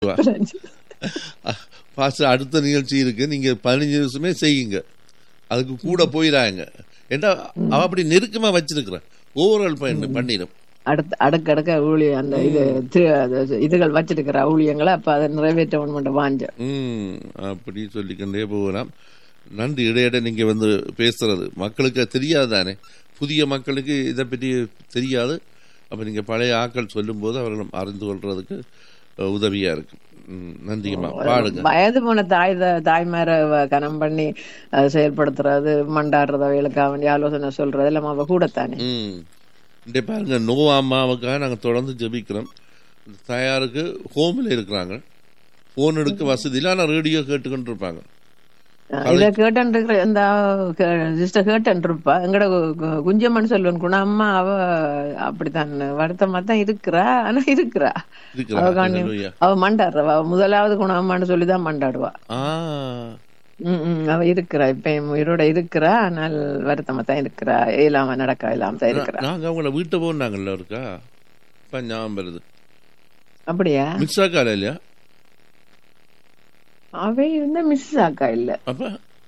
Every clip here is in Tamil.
பாஸ்டர் அடுத்த நிகழ்ச்சி இருக்கு நீங்க பதினஞ்சு நிமிஷமே செய்யுங்க அதுக்கு கூட போயிடாங்க ஏன்னா அவ அப்படி நெருக்கமா வச்சிருக்கிறேன் ஓவரால் பண்ணிடும் அடுத்து அடுக்கடுக்க ஊழிய அந்த இது தி- அது இதுகள் வச்சிருக்கிற ஊழியங்களை அப்ப அதை நிறைவேற்றணும் மட்டும் வாஞ்ச ம் அப்படி சொல்லிக்கொண்டே போகலாம் நன்றி இடையிட நீங்க வந்து பேசுறது மக்களுக்கு தெரியாது தானே புதிய மக்களுக்கு இதை பற்றி தெரியாது அப்ப நீங்க பழைய ஆக்கள் சொல்லும்போது அவர்களும் அறிந்து கொள்றதுக்கு அஹ், உதவியா இருக்கு ம், நன்றிங்கம்மா பாடுங்க வயது போன தாய் த- தாய்மார வ- கனம் பண்ணி அதை செயல்படுத்துறது மண்டாடுறது அவைகளுக்காக வேண்டிய ஆலோசனை சொல்றது எல்லாம் அவ கூடத்தானே ம் இந்த பாருங்க நோவா அம்மாவுக்காக நாங்கள் தொடர்ந்து ஜெபிக்கிறோம் இந்த தாயாருக்கு ஹோமில் இருக்கிறாங்க ஃபோன் எடுக்க வசதி இல்லை ஆனால் ரேடியோ கேட்டுக்கிட்டு இருப்பாங்க இத கேட்டன் இருக்கிற இந்த சிஸ்டர் கேட்டன் இருப்பா எங்கட கு- கு- குஞ்சம்மன் சொல்லுவன் குண அம்மா அவ அப்படித்தான் வருத்தமா தான் இருக்கிறா ஆனா இருக்கிறா அவ இருக்கிறாங்க காணி Hallelujah. அவ மண்டாடுறவா அவ முதலாவது குண அம்மான்னு சொல்லிதான் மண்டாடுவா ஆ ம், ம், அவ இருக்கிறா இப்ப என் உயிரோட இருக்கிறா ஆனால் வருத்தமா தான் இருக்கிறா இயலாம நடக்க இல்லாம தான் இருக்கிறா நாங்கள் அவங்கள வீட்டை போனாங்கல்ல இருக்கா இப்போ ஞாபகம் வருது அப்படியா மிஸ் ஆக்கால இல்லையா அவை வந்து மிஸ் ஆக்கா இல்ல அப்ப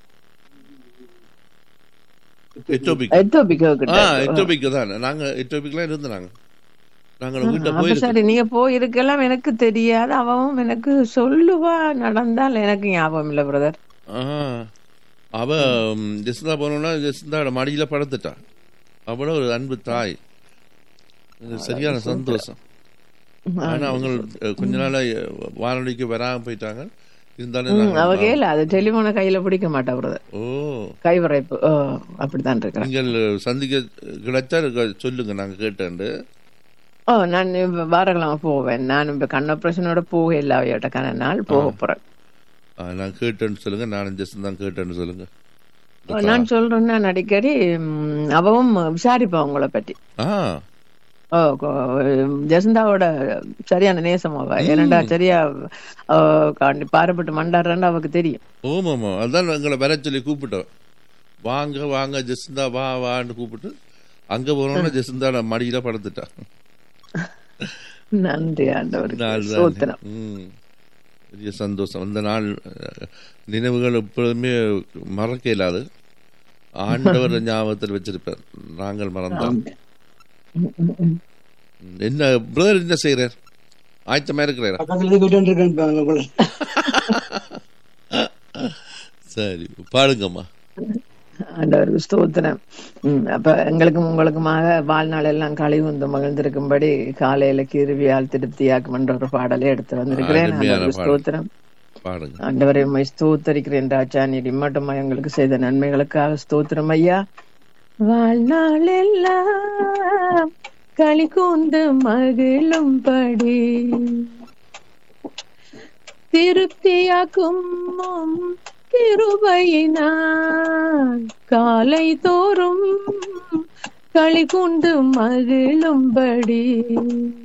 எட்டோபிக் எத்தோபிக்கோ ஆ கிட்ட எட்டோபிக் தான் நாங்க எட்டோபிக்லாம் இருந்தாங்க நாங்கள் வீட்டை அப்ப போயிருக்கோம் சரி நீங்க போயிருக்கலாம் எனக்கு தெரியாது அவவும் எனக்கு சொல்லுவா நடந்தால் எனக்கு ஞாபகம் இல்ல பிரதர் ஆஹா. அவ ம், ஜெசிந்தா போனோம்னா ஜெசிந்தாவோட மடியில படுத்துட்டா அவ்வளோ ஒரு அன்பு தாய் இது சரியான சந்தோஷம் ஆனா அவங்க அஹ், கொஞ்ச நாளா அஹ், வானொலிக்கு வராம போயிட்டாங்க இருந்தாலும் நாங்க- அவ கேள அது டெலிபோனை கையில பிடிக்க மாட்டா பிரதர் ஓ கைவரைப்பு ஓ அப்படித்தான் இருக்கிறேன் நீங்கள் சந்திக்க கிடைச்சா எனக்கு சொல்லுங்க நாங்க கேட்டேன்டு ஓ நான் இப்ப வாரக்கிழமை போவேன் நான் இப்ப கண் ஆபரேஷனோட போக இல்லை அவையோட கன நாள் போக போறேன் ஆ, நான் கேட்டேன்னு சொல்லுங்க நானும் ஜெசிந்தா கேட்டேன்னு சொல்லுங்க ஓ, நான் சொல்றேன் நான் அடிக்கடி ம், அவவும் விசாரிப்பா உங்களை பற்றி ஆ ஓ கொ- ஜெசந்தாவோட சரியான நேசம் அவ ஏனண்டா சரியா அவ காண்டி பாரப்பட்டு மண்டாடுறான்னு அவக்கு தெரியும் ஓமாமா அதான் எங்களை வர சொல்லி கூப்பிட்டோம் வாங்க வாங்க ஜெசிந்தா வா வான்னு கூப்பிட்டு அங்க போனோம்னா ஜெசிந்தா நான் மடியில படுத்துட்டா நன்றி ஆண்டவருக்கு நாள் தானே. சோத்திரம் ம். பெரிய சந்தோஷம் அந்த நாள் அஹ், நினைவுகள் எப்பொழுதுமே மறக்க இயலாது ஆண்டவர் ஞாபகத்தில் வச்சிருப்பார் நாங்கள் மறந்தோம் ம், ம், ம். என்ன பிரதர் என்ன செய்யறார் ஆயத்தமா இருக்கிறாரா பக்கத்துல இருந்து கேட்டு இருக்கேன் உங்களை சரி பாடுங்கம்மா ஆண்டவருக்கு ஸ்தோத்திரம் ம், அப்ப எங்களுக்கும் உங்களுக்குமாக வாழ்நாள் எல்லாம் கழிவுந்து மகிழ்ந்திருக்கும்படி காலையில கிருவியால் திருப்தியாக்கும் என்ற ஒரு பாடலை எடுத்து வந்திருக்கிறேன் அருமையான ஆண்டவருக்கு பாடல். ஸ்தோத்திரம் பாடுங்க ஆண்டவரை உம்மை ஸ்தோத்தரிக்கிறேன் ராஜா நீர் இம்மட்டுமா எங்களுக்கு செய்த நன்மைகளுக்காக ஸ்தோத்திரம் ஐயா வாழ்நாள் எல்லாம் களி கூந்து மகிழும்படி திருப்தியாக்கும் உம் கிருபையினால் காலை தோறும் களி கூண்டு மகிழும்படி